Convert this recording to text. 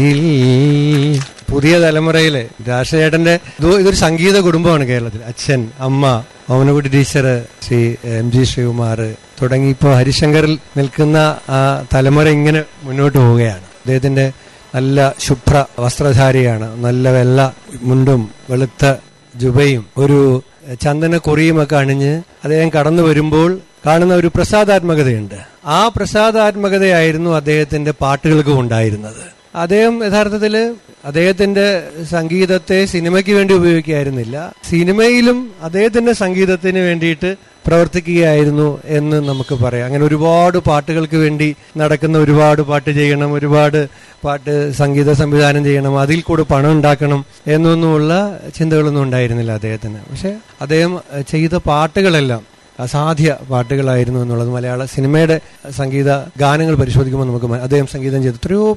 പുതിയ തലമുറയിലെ രാഷ്ട്രചേട്ടന്റെ ഇത് ഇതൊരു സംഗീത കുടുംബമാണ് കേരളത്തിൽ അച്ഛൻ അമ്മ Omanakutty teacher Sree M G Sreekumar തുടങ്ങി ഇപ്പോൾ ഹരിശങ്കറിൽ നിൽക്കുന്ന ആ തലമുറ ഇങ്ങനെ മുന്നോട്ട് പോവുകയാണ് അദ്ദേഹത്തിന്റെ നല്ല ശുഭ്ര വസ്ത്രധാരിയാണ് നല്ല വെള്ള മുണ്ടും വെളുത്ത ജുബയും ഒരു ചന്ദന കൊറിയുമൊക്കെ അണിഞ്ഞ് അദ്ദേഹം കടന്നു വരുമ്പോൾ കാണുന്ന ഒരു പ്രസാദാത്മകതയുണ്ട് ആ പ്രസാദാത്മകതയായിരുന്നു അദ്ദേഹത്തിന്റെ പാട്ടുകൾക്കും ഉണ്ടായിരുന്നത് അദ്ദേഹം യഥാർത്ഥത്തില് അദ്ദേഹത്തിന്റെ സംഗീതത്തെ സിനിമയ്ക്ക് വേണ്ടി ഉപയോഗിക്കുകയായിരുന്നില്ല സിനിമയിലും അദ്ദേഹത്തിന്റെ സംഗീതത്തിന് വേണ്ടിയിട്ട് പ്രവർത്തിക്കുകയായിരുന്നു എന്ന് നമുക്ക് പറയാം അങ്ങനെ ഒരുപാട് പാട്ടുകൾക്ക് വേണ്ടി നടക്കുന്ന ഒരുപാട് പാട്ട് ചെയ്യണം ഒരുപാട് പാട്ട് സംഗീത സംവിധാനം ചെയ്യണം അതിൽ കൂടെ പണം ഉണ്ടാക്കണം എന്നൊന്നുമുള്ള ചിന്തകളൊന്നും ഉണ്ടായിരുന്നില്ല അദ്ദേഹത്തിന് പക്ഷെ അദ്ദേഹം ചെയ്ത പാട്ടുകളെല്ലാം അസാധ്യ പാട്ടുകളായിരുന്നു എന്നുള്ളത് മലയാള സിനിമയുടെ സംഗീത ഗാനങ്ങൾ പരിശോധിക്കുമ്പോൾ നമുക്ക് മ- അദ്ദേഹം സംഗീതം ചെയ്ത എത്രയോ